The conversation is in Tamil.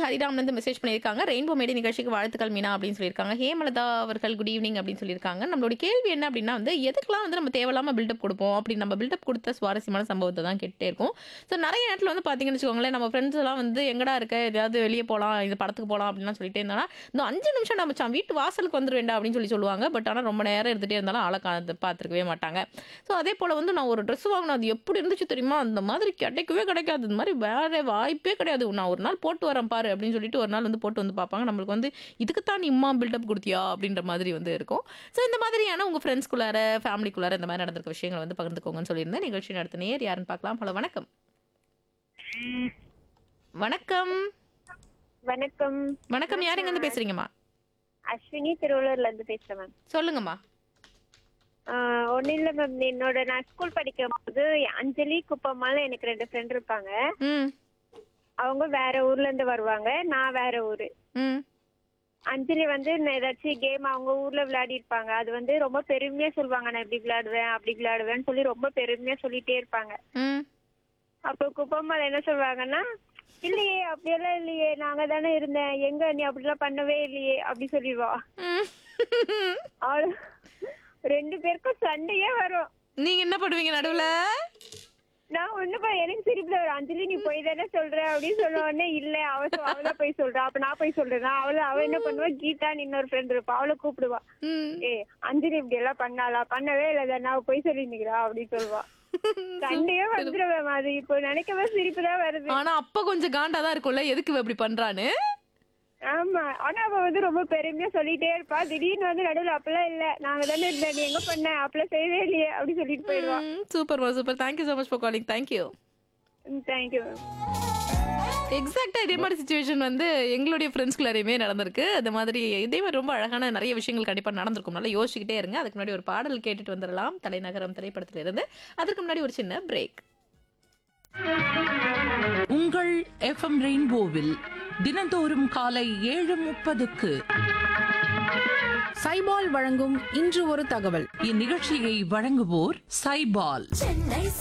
ஹரிராம் வந்து மெசேஜ் பண்ணியிருக்காங்க ரெயின்போ மேடை நிகழ்ச்சிக்கு வாழ்த்துக்கள் மீனா அப்படின்னு சொல்லியிருக்காங்க ஹேமலதா அவர்கள் குட் ஈவினிங் அப்படின்னு சொல்லியிருக்காங்க நம்மளோட கேள்வி என்ன அப்படின்னா வந்து எதுக்கெல்லாம் வந்து நம்ம தேவையில்லாம பில்டப் கொடுப்போம் அப்படி நம்ம பில்டப் கொடுத்த சுவாரஸ்யமான சம்பவத்தை தான் கேட்டே இருக்கும் ஸோ நிறைய நேரத்தில் வந்து பார்த்தீங்கன்னு வச்சுக்கோங்களேன் நம்ம ஃப்ரெண்ட்ஸ் எல்லாம் வந்து எங்கடா இருக்க எதையாவது வெளியே போகலாம் இது படத்துக்கு போகலாம் அப்படின்லாம் சொல்லிட்டே இருந்தாலும் இந்த அஞ்சு நிமிஷம் நம்ம மச்சான் வீட்டு வாசலுக்கு வந்துட வேண்டாம் அப்படின்னு சொல்லி சொல்லுவாங்க பட் ஆனால் ரொம்ப நேரம் இருந்துகிட்டே இருந்தாலும் ஆளை கா- பார்த்துருக்கவே மாட்டாங்க ஸோ அதே போல் வந்து நான் ஒரு ட்ரெஸ் வாங்கினேன் அது எப்படி இருந்துச்சு தெரியுமா அந்த மாதிரி கிடைக்கவே கிடைக்காது இந்த மாதிரி வேற வாய்ப்பே கிடையாது நான் ஒரு நாள் போட்டு வரேன் பாரு அப்படின்னு சொல்லிட்டு ஒரு நாள் வந்து போட்டு வந்து பார்ப்பாங்க நம்மளுக்கு வந்து இதுக்குத்தான் நீ இம்மா பில்டப் கொடுத்தியா அப்படின்ற மாதிரி வந்து இருக்கும் ஸோ இந்த மாதிரியான உங்கள் ஃப்ரெண்ட்ஸ்குள்ளார ஃபேமிலிக்குள்ளார இந்த மாதிரி நடந்திருக்க விஷயங்களை வந்து பகிர்ந்துக்கோங்கன்னு சொல்லியிருந்தேன் நிகழ்ச்சி நடத்த நேர் யாருன்னு பார்க்கலாம் ஹலோ வணக்கம் வணக்கம் வணக்கம் வணக்கம் யாருங்க இருந்து பேசுறீங்கம்மா அஸ்வினி திருவள்ளூர்ல இருந்து பேசுறேன் மேம் சொல்லுங்கம்மா ஒன்றும் இல்லை மேம் என்னோட நான் ஸ்கூல் படிக்கும் போது அஞ்சலி குப்பம்மால எனக்கு ரெண்டு ஃப்ரெண்ட் இருப்பாங்க ம் அவங்க வேற ஊர்ல இருந்து வருவாங்க நான் வேற ஊரு ம் அஞ்சலி வந்து நான் ஏதாச்சும் கேம் அவங்க ஊர்ல விளையாடி இருப்பாங்க அது வந்து ரொம்ப பெருமையா சொல்லுவாங்க நான் இப்படி விளையாடுவேன் அப்படி விளையாடுவேன்னு சொல்லி ரொம்ப பெருமையா சொல்லிட்டே இருப்பாங்க ம் அப்போ குப்பம்மால என்ன சொல்லுவாங்கன்னா இல்லையே அப்படியெல்லாம் இல்லையே நாங்க தானே இருந்தேன் எங்க நீ அப்படிலாம் பண்ணவே இல்லையே அப்படி சொல்லிடுவா ம். அவளு ரெண்டு பேருக்கும் சண்டையே வரும் நீங்க என்ன பண்ணுவீங்க நடுவுல நான் ஒண்ணுப்பா எனக்கு சிரிப்புல ஒரு அஞ்சலி நீ போய் தானே சொல்ற அப்படின்னு சொன்ன உடனே இல்ல அவ சொ- அவள போய் சொல்றா அப்ப நான் போய் சொல்றேன் அவள அவ என்ன பண்ணுவா கீதான்னு இன்னொரு ஃப்ரெண்ட் இருப்பா அவளை கூப்பிடுவா ம். ஏ அஞ்சலி இப்படி எல்லாம் பண்ணாளா பண்ணவே இல்ல தானே அவ போய் சொல்லி நிக்கிறா அப்படின்னு சொல்லுவா சண்டையே வந்துருவேன் அது இப்போ நினைக்கவே சிரிப்பு தான் வருது ஆனா அப்ப கொஞ்சம் காண்டா தான் இருக்கும்ல எதுக்கு இவ இப்படி பண்றான்னு ஆமா ஆனா அவ வந்து ரொம்ப பெருமையா சொல்லிட்டே இருப்பா திடீர்னு வந்து நடுவுல அப்பெல்லாம் இல்ல நாங்க தானே இருந்தேன் நீ எங்க பண்ண அப்பெல்லாம் செய்யவே இல்லையே அப்படி சொல்லிட்டு போயிடுவா super super thank you so much for calling thank you thank you ma'am எக்ஸாக்டா இதே மாதிரி சுச்சுவேஷன் வந்து எங்களுடைய ஃப்ரெண்ட்ஸ்குள்ளாரையுமே நடந்திருக்கு அது மாதிரி இதே மாதிரி ரொம்ப அழகான நிறைய விஷயங்கள் கண்டிப்பா நடந்திருக்கும் நல்லா யோசிச்சுக்கிட்டே இருங்க அதுக்கு முன்னாடி ஒரு பாடல் கேட்டுட்டு வந்துடலாம் தலைநகரம் திரைப்படத்துல இருந்து அதுக்கு முன்னாடி ஒரு சின்ன பிரேக் உங்கள் எஃப்எம் ரெயின்போவில் தினந்தோறும் காலை ஏழு முப்பதுக்கு சைபால் வழங்கும் இன்று ஒரு தகவல் இந்நிகழ்ச்சியை வழங்குவோர் சைபால் சென்னை